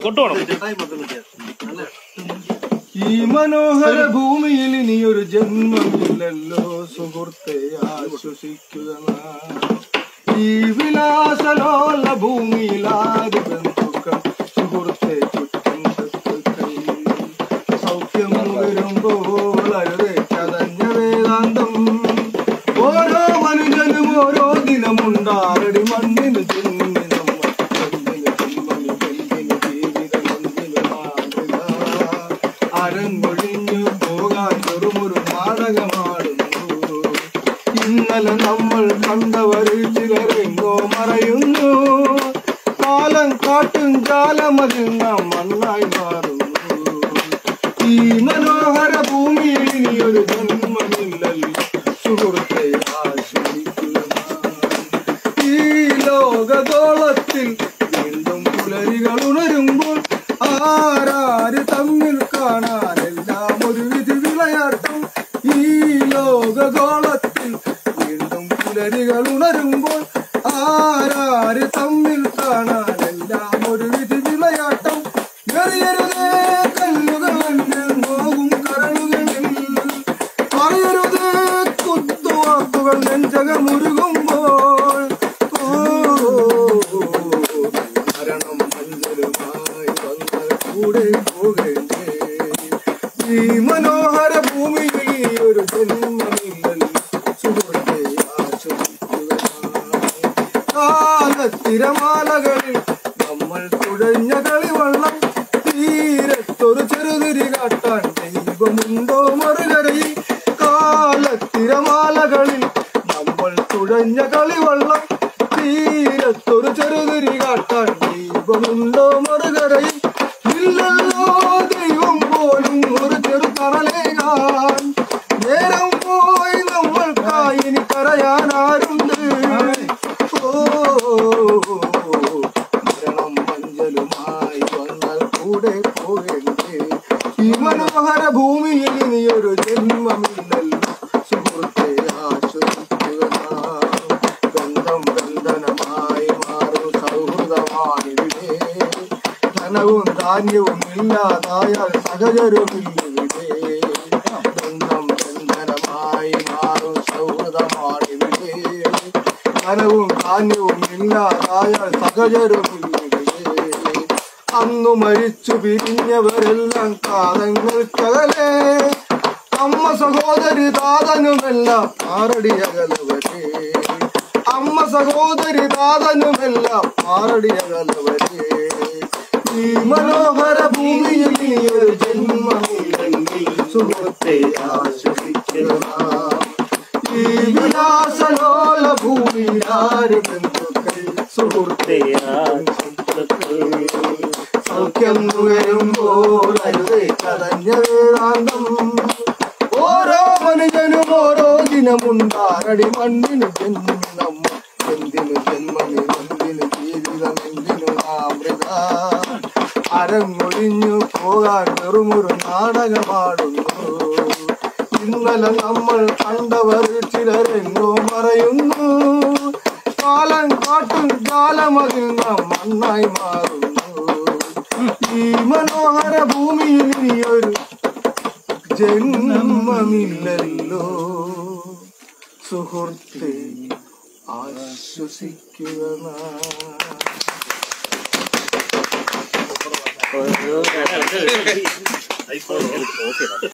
കൊട്ടുപോണം ഈ മനോഹര ഭൂമിയിൽ ഇനിയൊരു ജന്മമില്ലല്ലോ സുഹൃത്തെ ആശ്വസിക്കുക നാം. ഈ വിലാസലോല ഭൂമിയിൽ ആര് ബന്ധുക്കൾ സുഹൃത്തെ ചുറ്റും ശത്രുക്കൾ സൗഖ്യം വരുമ്പോൾ അരുതേ ചതഞ്ഞ വേദാന്തം ഓരോ മനുഷ്യനും ഓരോ ദിനമുണ്ടാറടി മണ്ണിന് ജന്മി നമ്മൾ എന്തിന് ജന്മനി എന്തിന് ജീവിതം എന്തിന് മാതൃക അരങ്ങൊഴിഞ്ഞു പോകാൻ ചെറുമൊരു നാടകമാടുന്നു ഇന്നലെ നമ്മൾ കണ്ടവരിൽ ചിലരെങ്ങോ മറയുന്നു കാലം കാട്ടും ജാലമതിൽ നാം മണ്ണായി മാറുന്നു ഈ മനോഹര ഭൂമിയിൽ ഇനിയൊരു ജന്മമില്ലല്ലോ സുഹൃത്തെ ആശ്രയിക്കുക ഈ ലോകഗോളത്തിൽ വീണ്ടും പുലരികൾ ഉണരുമ്പോൾ ആരാര് തമ്മിൽ കാണാൻ എല്ലാം ഒരു വിധി വിളയാട്ടം ഈ ലോകഗോളത്തിൽ വീണ്ടും പുലരികൾ ഉണരുമ്പോൾ ആരാര് തമ്മിൽ കാണാൻ എല്ലാം ഒരു വിധി വിളയാട്ടം എറിയരുതേ കല്ലുകൾ എന്നിൽ നോവും കരളുകളിൽ പറയരുതേ കുത്തുവാക്കുകൾ നെഞ്ചകമുരുകുമ്പോൾ ഓ, മരണം മഞ്ചലുമായി വന്നാൽ കൂടെ പോകേണ്ടേ ഈ മനോഹര ഭൂമിയിൽ ഈ ഒരു ജന്മമില്ലല്ലോ സുഹൃത്തെ ആശ്വസിക്കുക കാലത്തിരമാലകളിൽ നമ്മൾ തുഴഞ്ഞ കളിവള്ളം തീരത്തൊരു ചെറുതിരി കാട്ടാൻ ദൈവമുണ്ടോ മറുകരയിൽ കാലത്തിരമാലകളിൽ നമ്മൾ തുഴഞ്ഞ കളിവള്ളം തീരത്തൊരു ചെറുതിരി കാട്ടാൻ ദൈവമുണ്ടോ മറുകരയിൽ ഇല്ലല്ലോ ദൈവം പോലും ഒരു ചെറു തറലേകാൻ നേരം പോയി നമ്മൾക്കായി ഇനി കരയാൻ ആരുണ്ട് ഓ മരണം മഞ്ചലുമായി വന്നാൽ കൂടെ പോകേണ്ടേ ഈ മനോഹര ഭൂമിയിൽ ഇനിയൊരു ജന്മമില്ലല്ലോ സുഹൃത്തെ ആശ്വസിക്കുക നാം. ബന്ധം ബന്ധനമായി മാറും സൗഹൃദമാണിവിടെ ധനവും ധാന്യവും ഇല്ലാതായാൽ സഹചരുമില്ലിവിടെ ബന്ധം ബന്ധനമായി മാറും സൗഹൃദമാണിവിടെ ധനവും ധാന്യവും ഇല്ലാതായാൽ സഹചരുമില്ലിവിടെ അന്നു മരിച്ചു പിരിഞ്ഞവരെല്ലാം കാലങ്ങൾക്കകലെ അമ്മ സഹോദരി ദാതനുമെല്ലാം ആറടിയകലവരെ അമ്മ സഹോദരി ദാതനുമെല്ലാം ആറടിയകലവരെ ഈ മനോഹര ഭൂമിയിൽ ഇനി ഒരു ജന്മമില്ലെങ്കിൽ സുഹൃത്തെ ആശ്വസിക്കുക ഈ വിലാസലോല ഭൂമിയിൽ ആര് ബന്ധുക്കൾ സുഹൃത്തെ സൗഖ്യം നുകരുമ്പോൾ അരുതേ കലഞ്ഞ വേദാന്തം ഓരോ മനുഷ്യനും ഓരോ ദിനമുണ്ടാറടി മണ്ണിന് ജന്മം നമ്മൾ എന്തിനു ജന്മനി എന്തിനു ജീവിതം എന്തിനു അമൃത അരങ്ങൊഴിഞ്ഞു പോകാൻ വെറുമൊരു നാടകമാടുന്നു ഇന്നലെ നമ്മൾ കണ്ടവർ ചിലരെങ്ങോ മറയുന്നു കാലം കാട്ടും ജാലമതിൽ നാം മണ്ണായി മാറുന്നു ഈ മനോഹര ഭൂമിയിൽ ഇനിയൊരു ജന്മമില്ലല്ലോ സുഹൃത്തെ ആശ്വസിക്കുക നാം. ഓക്കെ